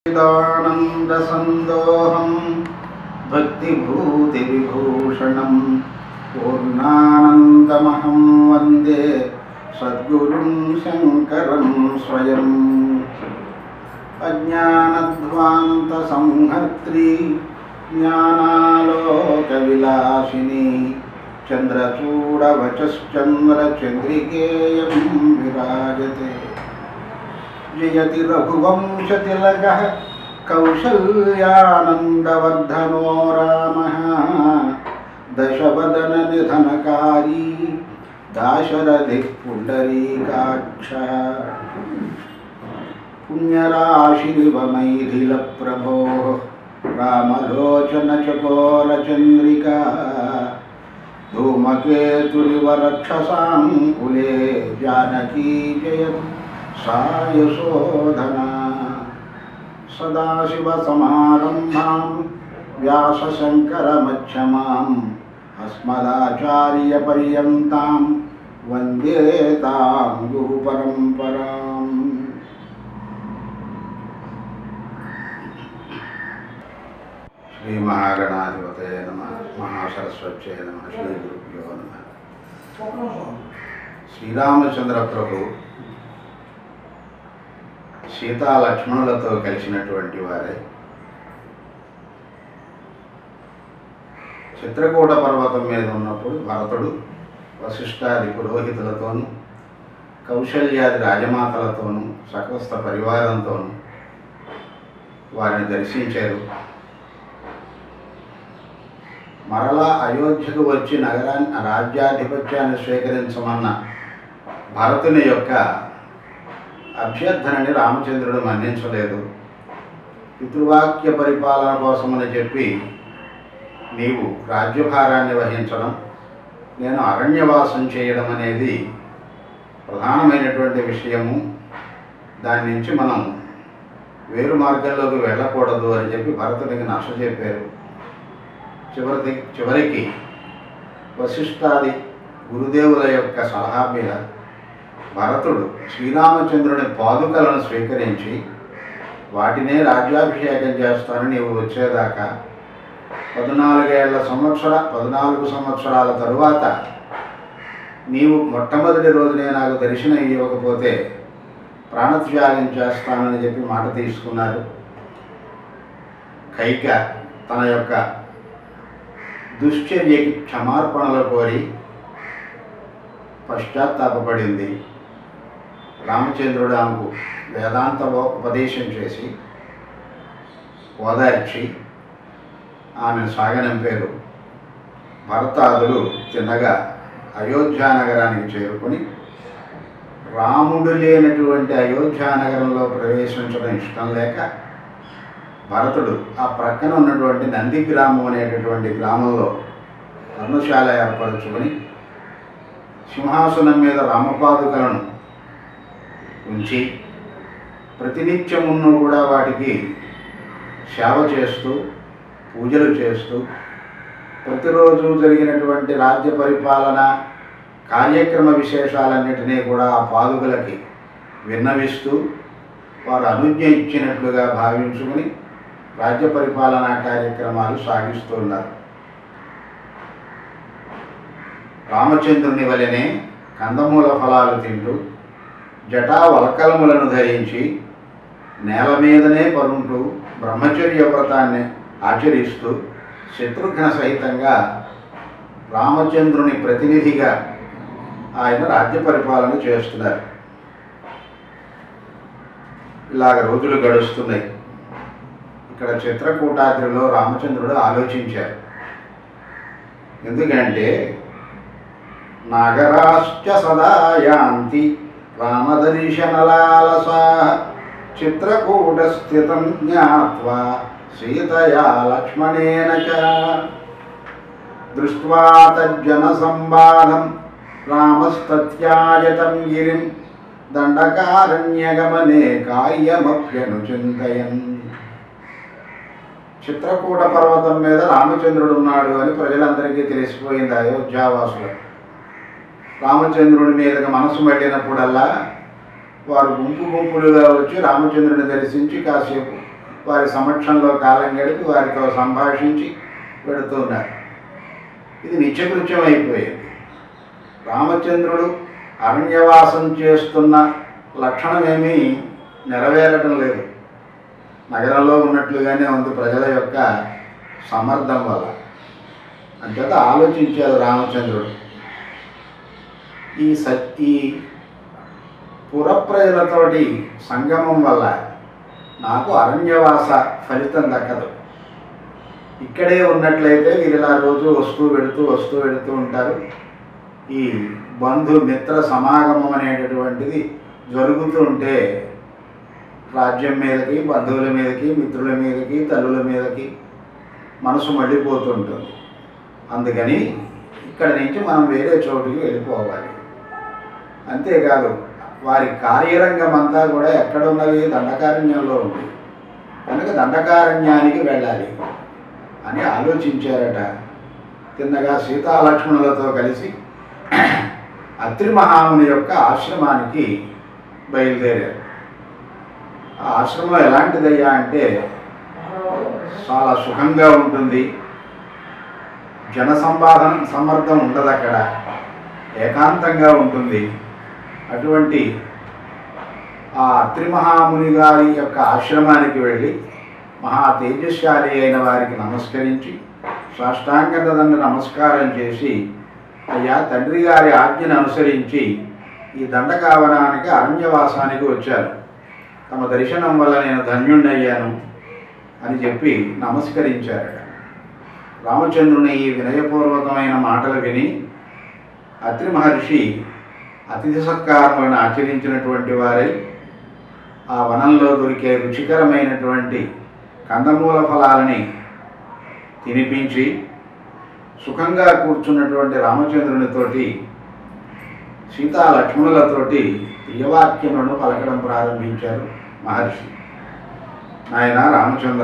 చిదానందసందోహం భక్తిభూతివిభూషణం పూర్ణానందమహం వందే సద్గురుం శంకరం స్వయం అజ్ఞానధ్వాంతసంహర్త్రీ జ్ఞానాలోకవిలాసిని చంద్రచూడవచశ్చంద్రచంద్రికేయం విరాజతే జయతి రఘువంశతిలకः కౌసల్యానందవర్ధనో రామः దశవదననిధనకారీ దాశరథిः పుండరీకాక్షः పుణ్యరాశిరివమైథిలప్రభోः రామలోచనచకోరచంద్రికా धूमकेतुरिवरक्षसाङ्कुले जानकी जयतु सा यशोधना सदाशिवसमारम्भां व्यासशङ्करमध्यमाम् अस्मदाचार्यपर्यन्तां वन्दे तां गुरुपरम्पराम् శ్రీమహాగణాధిపతయ నమ మహాసరస్వత్యయ నమ శ్రీ గురుభ్యో నమ శ్రీరామచంద్ర ప్రభు సీతా లక్ష్మణులతో కలిసినటువంటి వారే చిత్రకూట పర్వతం మీద ఉన్నప్పుడు భరతుడు వశిష్ఠాది పురోహితులతోనూ కౌశల్యాది రాజమాతలతోనూ సకస్త పరివారంతోనూ వారిని దర్శించారు మరలా అయోధ్యకు వచ్చి నగరాన్ని రాజ్యాధిపత్యాన్ని స్వీకరించమన్న భరతుని యొక్క అభ్యర్థనని రామచంద్రుడు మన్నించలేదు పితృవాక్య పరిపాలన కోసమని చెప్పి నీవు రాజ్యభారాన్ని వహించడం నేను అరణ్యవాసం చేయడం అనేది ప్రధానమైనటువంటి విషయము దాని నుంచి మనం వేరు మార్గంలోకి వెళ్ళకూడదు అని చెప్పి భరతునికి నష్ట చెప్పారు చివరికి చివరికి వశిష్ఠాది గురుదేవుల యొక్క సలహా మీద భరతుడు శ్రీరామచంద్రుని పాదుకలను స్వీకరించి వాటినే రాజ్యాభిషేకం చేస్తాను నీవు వచ్చేదాకా పద్నాలుగేళ్ల సంవత్సర పద్నాలుగు సంవత్సరాల తరువాత నీవు మొట్టమొదటి రోజునే నాకు దర్శనం ఇవ్వకపోతే ప్రాణత్యాగం చేస్తానని చెప్పి మాట తీసుకున్నారు కైక తన యొక్క దుశ్చర్యకి క్షమార్పణలు కోరి పశ్చాత్తాపపడింది రామచంద్రుడు ఆమెకు వేదాంత ఉపదేశం చేసి ఓదార్చి ఆమెను సాగనంపారు భరతాదులు తిన్నగా అయోధ్యా నగరానికి చేరుకొని రాముడు లేనటువంటి అయోధ్యా నగరంలో ప్రవేశించడం ఇష్టం లేక భరతుడు ఆ ప్రక్కన ఉన్నటువంటి నంది గ్రామం అనేటటువంటి గ్రామంలో పర్ణశాల ఏర్పరచుకొని సింహాసనం మీద రామపాదుకలను ఉంచి ప్రతినిత్యమును కూడా వాటికి సేవ చేస్తూ పూజలు చేస్తూ ప్రతిరోజు జరిగినటువంటి రాజ్య పరిపాలన కార్యక్రమ విశేషాలన్నిటినీ కూడా ఆ పాదుకలకి విన్నవిస్తూ వారు అనుజ్ఞ ఇచ్చినట్లుగా భావించుకుని రాజ్య పరిపాలనా కార్యక్రమాలు సాగిస్తున్నారు రామచంద్రుని వలనే కందమూల ఫలాలు తింటూ జటా వలకలములను ధరించి నేల మీదనే పరుంటూ బ్రహ్మచర్య వ్రతాన్ని ఆచరిస్తూ శత్రుఘ్న సహితంగా రామచంద్రుని ప్రతినిధిగా ఆయన రాజ్య పరిపాలన చేస్తున్నారు ఇలాగ రోజులు గడుస్తున్నాయి ఇక్కడ చిత్రకూటాద్రిలో రామచంద్రుడు ఆలోచించారు ఎందుకంటే నగరాశ్చ సదా యాంతి రామదర్శనలాలసా చిత్రకూటస్థితం జ్ఞాత్వా సీతయా లక్ష్మణేన చ దృష్ట్వా తజ్జన సంబాధం రామస్తత్యాయతం గిరిం దండకారణ్యగమనే కార్యమప్యనుచింతయన్ చిత్రకూట పర్వతం మీద రామచంద్రుడు ఉన్నాడు అని ప్రజలందరికీ తెలిసిపోయింది అయోధ్యావాసులకు రామచంద్రుడి మీదకి మనసు మళ్ళినప్పుడల్లా వారు గుంపు గుంపులుగా వచ్చి రామచంద్రుని దర్శించి కాసేపు వారి సమక్షంలో కాలం గడిపి వారితో సంభాషించి పెడుతున్నారు ఇది నిత్యకృత్యం అయిపోయింది రామచంద్రుడు అరణ్యవాసం చేస్తున్న లక్షణమేమీ నెరవేరటం లేదు నగరంలో ఉన్నట్లుగానే ఉంది ప్రజల యొక్క సమర్థం వల్ల అంచేత ఆలోచించారు రామచంద్రుడు ఈ స ఈ పురప్రజలతోటి సంగమం వల్ల నాకు అరణ్యవాస ఫలితం దక్కదు ఇక్కడే ఉన్నట్లయితే వీరు ఇలా రోజు వస్తూ పెడుతూ వస్తూ పెడుతూ ఉంటారు ఈ బంధు మిత్ర సమాగమం అనేటటువంటిది జరుగుతూ ఉంటే రాజ్యం మీదకి బంధువుల మీదకి మిత్రుల మీదకి తల్లుల మీదకి మనసు మళ్ళీపోతుంటుంది అందుకని ఇక్కడ నుంచి మనం వేరే చోటుకి వెళ్ళిపోవాలి అంతేకాదు వారి కార్యరంగం అంతా కూడా ఎక్కడ ఉన్నది దండకారణ్యంలో ఉంది కనుక దండకారణ్యానికి వెళ్ళాలి అని ఆలోచించారట తిన్నగా సీతాలక్ష్మణులతో కలిసి అత్రి మహాముని యొక్క ఆశ్రమానికి బయలుదేరారు ఆ ఆశ్రమం ఎలాంటిదయ్యా అంటే చాలా సుఖంగా ఉంటుంది జన సంపాదన సమర్థం ఉండదు అక్కడ ఏకాంతంగా ఉంటుంది అటువంటి ఆ అత్రి మహాముని గారి యొక్క ఆశ్రమానికి వెళ్ళి మహా తేజస్శాలి అయిన వారికి నమస్కరించి సాష్టాంగదండ నమస్కారం చేసి అయ్యా తండ్రి గారి ఆజ్ఞను అనుసరించి ఈ దండకావనానికి అరణ్యవాసానికి వచ్చాను తమ దర్శనం వల్ల నేను ధన్యుణ్ణయ్యాను అని చెప్పి నమస్కరించారట రామచంద్రుని ఈ వినయపూర్వకమైన మాటలు విని అత్రి మహర్షి అతిథి సత్కారములను ఆచరించినటువంటి వారై ఆ వనంలో దొరికే రుచికరమైనటువంటి కందమూల ఫలాలని తినిపించి సుఖంగా కూర్చున్నటువంటి రామచంద్రునితోటి సీతా లక్ష్మణులతోటి ప్రియవాక్యములను పలకడం ప్రారంభించారు మహర్షి నాయన రామచంద్ర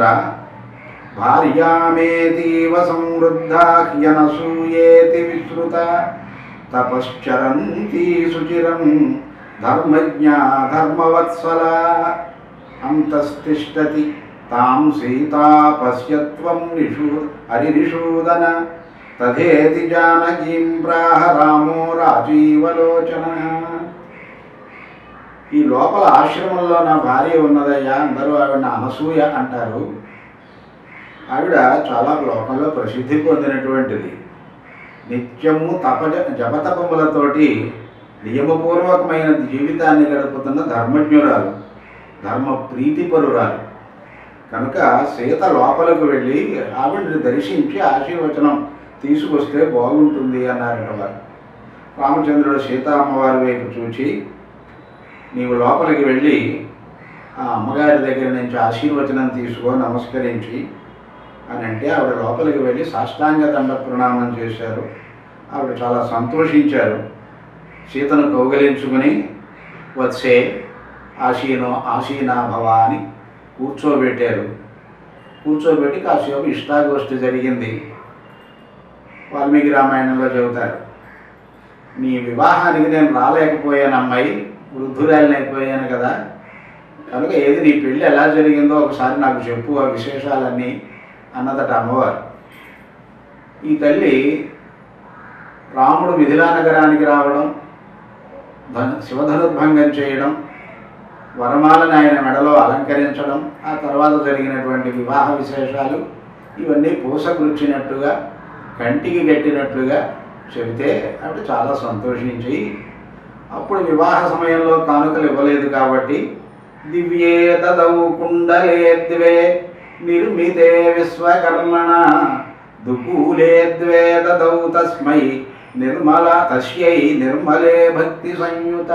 భార్యామేతీవ సంవృద్ధ హ్యనసూయేతి విశ్రుత తపశ్చరంతి శుచిరం ధర్మజ్ఞా ధర్మవత్సల అంతస్తిష్టతి తాం సీతా పశ్యత్వం నిషూ హరినిషూదన తథేతి జానకీం ప్రాహ రామో రాజీవలోచన ఈ లోపల ఆశ్రమంలో నా భార్య ఉన్నదయ్యా అందరూ ఆవిడ అనసూయ అంటారు ఆవిడ చాలా లోకంలో ప్రసిద్ధి పొందినటువంటిది నిత్యము తపజ జపతపములతోటి నియమపూర్వకమైన జీవితాన్ని గడుపుతున్న ధర్మజ్ఞురాలు ధర్మ ప్రీతిపరురాలు కనుక సీత లోపలకు వెళ్ళి ఆవిడని దర్శించి ఆశీర్వచనం తీసుకొస్తే బాగుంటుంది అన్నారట వారు రామచంద్రుడు సీత అమ్మవారి వైపు చూచి నీవు లోపలికి వెళ్ళి ఆ అమ్మగారి దగ్గర నుంచి ఆశీర్వచనం తీసుకో నమస్కరించి అని అంటే ఆవిడ లోపలికి వెళ్ళి సాష్టాంగ దండ ప్రణామం చేశారు ఆవిడ చాలా సంతోషించారు సీతను కౌగలించుకుని వచ్చే ఆశీనో ఆశీనా భవ అని కూర్చోబెట్టారు కూర్చోబెట్టి కాసేపు ఇష్టాగోష్ఠి జరిగింది వాల్మీకి రామాయణంలో చెబుతారు నీ వివాహానికి నేను రాలేకపోయాను అమ్మాయి వృద్ధురాలిని అయిపోయాను కదా కనుక ఏది నీ పెళ్ళి ఎలా జరిగిందో ఒకసారి నాకు చెప్పు ఆ విశేషాలన్నీ అన్నదట అమ్మవారు ఈ తల్లి రాముడు మిథిలా నగరానికి రావడం ధన శివధనుర్భంగం చేయడం వరమాలను ఆయన మెడలో అలంకరించడం ఆ తర్వాత జరిగినటువంటి వివాహ విశేషాలు ఇవన్నీ పూసగుచ్చినట్టుగా కంటికి గట్టినట్లుగా చెబితే ఆవిడ చాలా సంతోషించి అప్పుడు వివాహ సమయంలో కానుకలు ఇవ్వలేదు కాబట్టి దివ్యే తదౌ కుండలే ద్వే నిర్మితే విశ్వకర్మణ దుకూలే ద్వే తదౌ తస్మై నిర్మల తస్యై నిర్మలే భక్తి సంయుత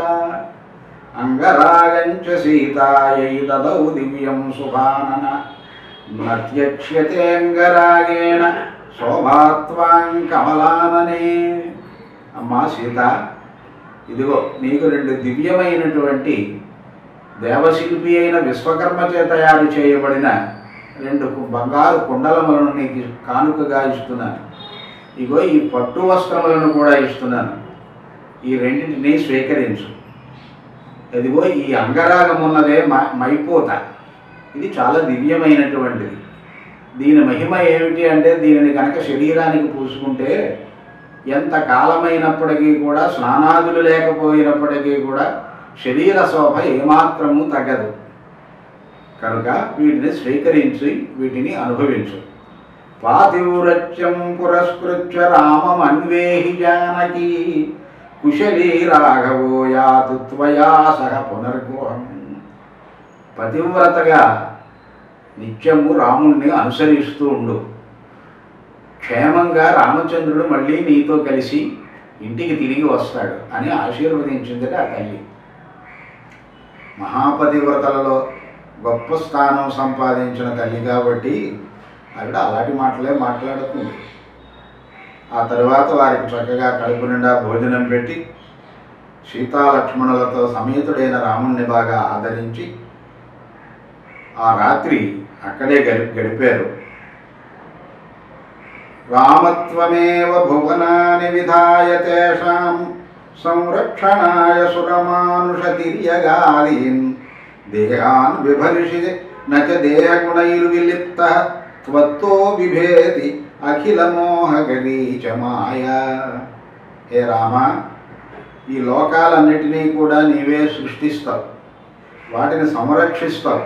అంగరాగంచ సీతాయై దదౌ దివ్యం శుభానన నత్యక్ష్యతే అంగరాగేణ శోభాత్వాం కమలాననే అమ్మా సీత ఇదిగో నీకు రెండు దివ్యమైనటువంటి దేవశిల్పి అయిన విశ్వకర్మ చే తయారు చేయబడిన రెండు కు- బంగారు కుండలములను నీకు కానుకగా ఇస్తున్నాను ఇగో ఈ పట్టు వస్త్రములను కూడా ఇస్తున్నాను ఈ రెండింటిని స్వీకరించు ఇదిగో ఈ అంగరాగం ఉన్నదే మ మైపోత ఇది చాలా దివ్యమైనటువంటిది దీని మహిమ ఏమిటి అంటే దీనిని కనుక శరీరానికి పూసుకుంటే ఎంత కాలమైనప్పటికీ కూడా స్నానాదులు లేకపోయినప్పటికీ కూడా శరీర శోభ ఏమాత్రము తగ్గదు కనుక వీటిని స్వీకరించి వీటిని అనుభవించు పాతివ్రత్యం పురస్కృత్య రామం అన్వేహి జానకి కుశలీ రాఘవో యాతు త్వయా సహ పునర్గోహం పతివ్రతగా నిత్యము రాముణ్ణి అనుసరిస్తూ ఉండు క్షేమంగా రామచంద్రుడు మళ్ళీ నీతో కలిసి ఇంటికి తిరిగి వస్తాడు అని ఆశీర్వదించిందట ఆ తల్లి మహాపతివ్రతలలో గొప్ప స్థానం సంపాదించిన తల్లి కాబట్టి ఆవిడ అలాంటి మాటలే మాట్లాడుతుంది ఆ తరువాత వారికి చక్కగా కడుపు నిండా భోజనం పెట్టి సీతాలక్ష్మణులతో సమేతుడైన రాముణ్ణి బాగా ఆదరించి ఆ రాత్రి అక్కడే గడి గడిపారు రామత్వమేవ భువనాని విధాయ తేషాం సంరక్షణాయ సురమానుషతిర్యగాదీన్ దేహాన్ బిభర్షి నచ దేహగుణైర్విలిప్త త్వత్తో బిభేతి అఖిల మోహగరీచ మాయా హే రామ ఈ లోకాలన్నిటినీ కూడా నీవే సృష్టిస్తావు వాటిని సంరక్షిస్తావు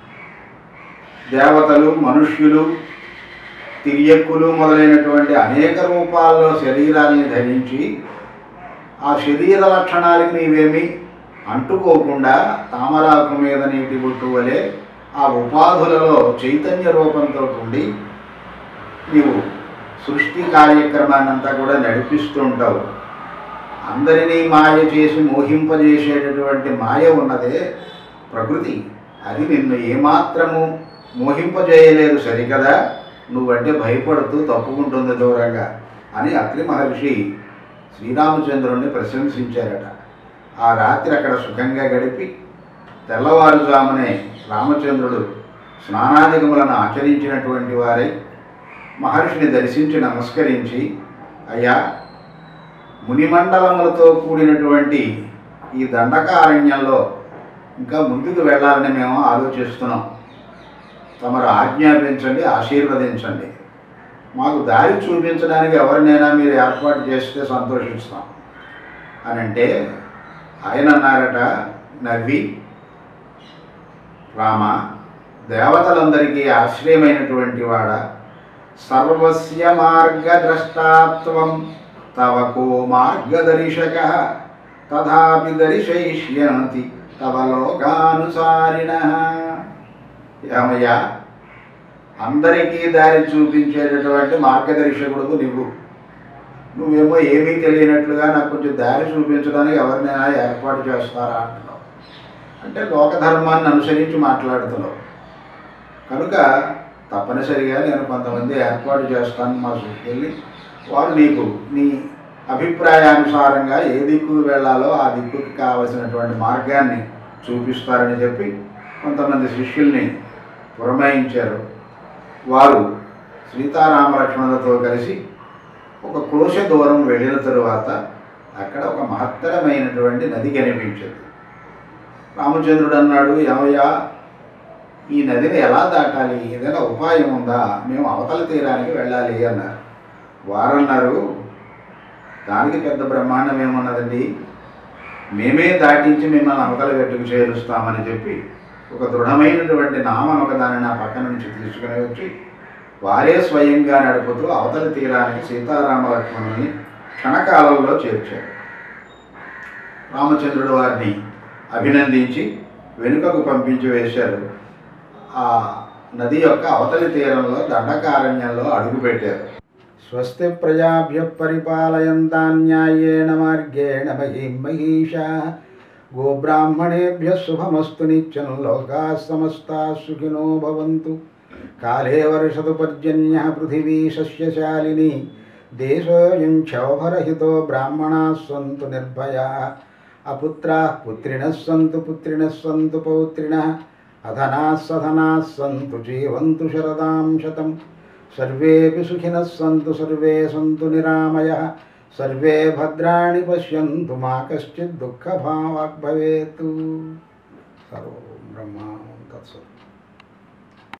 దేవతలు మనుష్యులు తిరియక్కులు మొదలైనటువంటి అనేక రూపాల్లో శరీరాల్ని ధరించి ఆ శరీర లక్షణాలకి నీవేమి అంటుకోకుండా తామరాకు మీద నీటి బుట్టు వలె ఆ ఉపాధులలో చైతన్య రూపంతో ఉండి నీవు సృష్టి కార్యక్రమాన్ని అంతా కూడా నడిపిస్తూ ఉంటావు అందరినీ మాయ చేసి మోహింపజేసేటటువంటి మాయ ఉన్నదే ప్రకృతి అది నిన్ను ఏమాత్రము మోహింపజేయలేదు సరికదా నువ్వంటే భయపడుతూ తప్పుకుంటుంది దూరంగా అని అత్రి మహర్షి శ్రీరామచంద్రుణ్ణి ప్రశంసించారట ఆ రాత్రి అక్కడ సుఖంగా గడిపి తెల్లవారుజామునే రామచంద్రుడు స్నానాధికములను ఆచరించినటువంటి వారై మహర్షిని దర్శించి నమస్కరించి అయ్యా మునిమండలములతో కూడినటువంటి ఈ దండకారణ్యంలో ఇంకా ముందుకు వెళ్ళాలని మేము ఆలోచిస్తున్నాం తమరు ఆజ్ఞాపించండి ఆశీర్వదించండి మాకు దారి చూపించడానికి ఎవరినైనా మీరు ఏర్పాటు చేస్తే సంతోషిస్తాం అని అంటే ఆయన అన్నారట నవ్వి రామ దేవతలందరికీ ఆశ్రయమైనటువంటి వాడ సర్వస్య మార్గద్రష్టాత్వం తవ కో మార్గదర్శక తథాపి దర్శయిష్యంతి తవ లోకానుసారిణ ఏమయ్యా అందరికీ దారి చూపించేటటువంటి మార్గదర్శకుడు నువ్వు నువ్వేమో ఏమీ తెలియనట్లుగా నాకు కొంచెం దారి చూపించడానికి ఎవరినైనా ఏర్పాటు చేస్తారా అంటున్నావు అంటే లోకధర్మాన్ని అనుసరించి మాట్లాడుతున్నావు కనుక తప్పనిసరిగా నేను కొంతమంది ఏర్పాటు చేస్తాను మా వెళ్ళి వారు నీకు నీ అభిప్రాయానుసారంగా ఏ దిక్కు వెళ్ళాలో ఆ దిక్కుకి కావలసినటువంటి మార్గాన్ని చూపిస్తారని చెప్పి కొంతమంది శిష్యుల్ని పురమాయించారు వారు సీతారామలక్ష్మణులతో కలిసి ఒక క్రోశ దూరం వెళ్ళిన తరువాత అక్కడ ఒక మహత్తరమైనటువంటి నది కనిపించింది రామచంద్రుడు అన్నాడు ఏమయ్యా ఈ నదిని ఎలా దాటాలి ఏదైనా ఉపాయం ఉందా మేము అవతల తీరానికి వెళ్ళాలి అన్నారు వారన్నారు దానికి పెద్ద బ్రహ్మాండం ఏమున్నదండి మేమే దాటించి మిమ్మల్ని అవతల గట్టుకు చేరుస్తామని చెప్పి ఒక దృఢమైనటువంటి నామం ఒక దాన్ని నా పక్క నుంచి తీసుకుని వచ్చి వారే స్వయంగా నడుపుతూ అవతల తీరానికి సీతారామ లక్ష్మణుని క్షణకాలంలో చేర్చారు రామచంద్రుడు వారిని అభినందించి వెనుకకు పంపించి వేశారు ఆ నది యొక్క అవతలి తీరంలో దండకారణ్యంలో అడుగుపెట్టారు స్వస్తి ప్రజాభ్య పరిపాలయంతాన్యాయేణ మార్గేణ మహీం మహీషా గోబ్రాహ్మణేభ్య శుభమస్తు నిత్యం లోకా సమస్తా సుఖినో భవంతు కాలే వర్షతు పర్జన్య పృథివీ సస్యశాలిని దేశోయం క్షోభరహితో బ్రాహ్మణా సంతు నిర్భయా అపుత్రా పుత్రిణः సంతు పుత్రిణः సంతు పౌత్రిణः అధనాः సధనాः సంతు జీవంతు శరదాం శతం సర్వేపి సుఖినः సంతు సర్వే సంతు నిరామయः సర్వే భద్రాణి పశ్యంతు మా కశ్చిత్ దుఃఖభావాగ్ భవేత్ సర్వం బ్రహ్మాండం తత్సత్